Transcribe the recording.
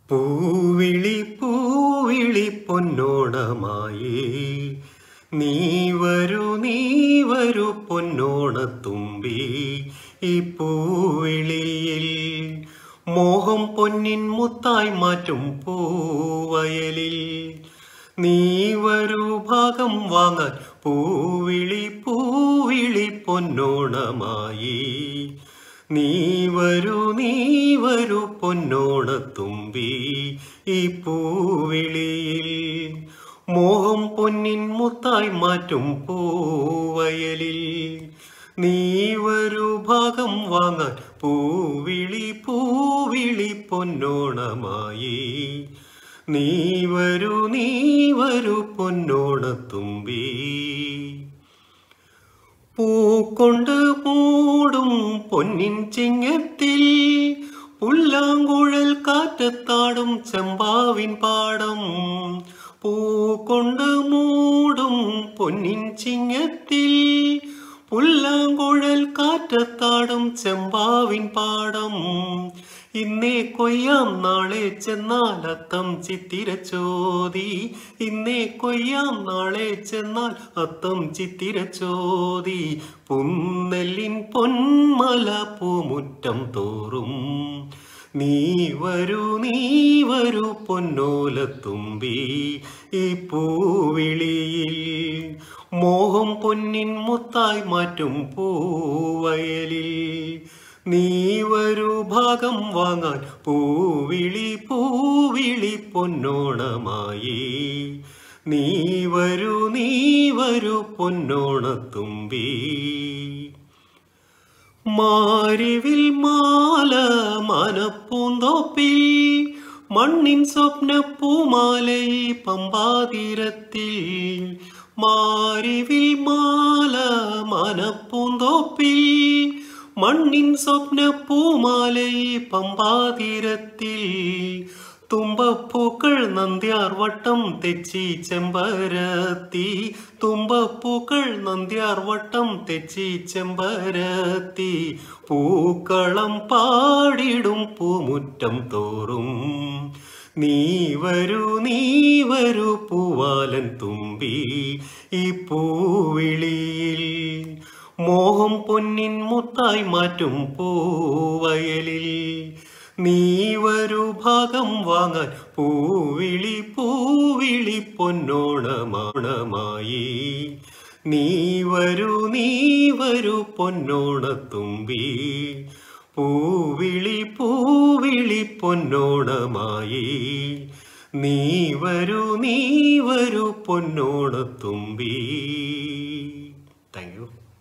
പൂവിളി പൂവിളി പൊന്നോണമായി നീ വരൂ നീ വരൂ പൊന്നോണത്തുമ്പി ഈ പൂവിളിയിൽ മോഹം പൊന്നിൻ മുത്തായി മാറ്റും പൂവയലിൽ നീ വരൂ ഭാഗം വാങ്ങാൻ പൂവിളി പൂവിളി പൊന്നോണമായി നീ വരൂ നീ വരൂ പൊന്നോണത്തുമ്പി ഈ പൂവിളിയിൽ മോഹം പൊന്നിൻ മുത്തായി മാറ്റും പൂവയലിൽ നീ വരൂ ഭാഗം വാങ്ങാൻ പൂവിളി പൂവിളി പൊന്നോണമായി നീ വരൂ നീ വരൂ പൊന്നോണത്തുമ്പി പൂക്കൊണ്ട് മൂടും പൊന്നിൻ ചിങ്ങത്തിൽ പുല്ലാങ്കുഴൽ കാറ്റത്താടും ചെമ്പാവിൻ പാടം പൂക്കൊണ്ട് മൂടും പൊന്നിൻ ചിങ്ങത്തിൽ പുല്ലാങ്കുഴൽ കാറ്റത്താടും ചെമ്പാവിൻ പാടം ഇന്നേ കൊയ്യാം നാളെ ചെന്നാൽ അത്തം ചിത്തിരച്ചോതി ഇന്നേ കൊയ്യാം നാളെ ചെന്നാൽ അത്തം ചിത്തിരച്ചോതി പുന്നെല്ലിൻ പൊന്മല പൂമുറ്റം തോറും നീ വരൂ നീ വരൂ പൊന്നോലത്തുമ്പി ഈ പൂവിളിയിൽ മോഹം പൊന്നിൻ മുത്തായി മാറ്റും പൂവയലിൽ നീ വരൂ ഭാഗം വാങ്ങാൻ പൂവിളി പൂവിളി പൊന്നോണമായി നീ വരൂ നീ വരൂ പൊന്നോണത്തുമ്പി മാരിവിൽ മാല മനപ്പൂന്തോപ്പിൽ മണ്ണിൻ സ്വപ്ന പൂമാലൈ പമ്പാതീരത്തിൽ മാരിവിൽ മാല മനപ്പൂന്തോപ്പിൽ മണ്ണിൻ സ്വപ്ന പൂമാലൈ പമ്പാതീരത്തിൽ തുമ്പപ്പൂക്കൾ നന്ദ്യാർ വട്ടം തെച്ചി ചെമ്പരത്തി തുമ്പപ്പൂക്കൾ നന്ദ്യാർ വട്ടം തെച്ചി ചെമ്പരത്തി പൂക്കളം പാടിടും പൂമുറ്റം തോറും നീ വരൂ നീ വരൂ പൂവാലൻ തുമ്പി ഈ പൂവിളിയിൽ മോഹം പൊന്നിൻ മുത്തായി മാറ്റും പൂവയലിൽ നീ വരൂ ഭാഗം വാങ്ങാൻ പൂവിളി പൂവിളി പൊന്നോണമാണമായി നീ വരൂ നീ വരൂ പൊന്നോണത്തുമ്പി പൂവിളി പൂവിളി പൊന്നോണമായി നീ വരൂ നീ വരൂ പൊന്നോണത്തുമ്പി താങ്ക് യു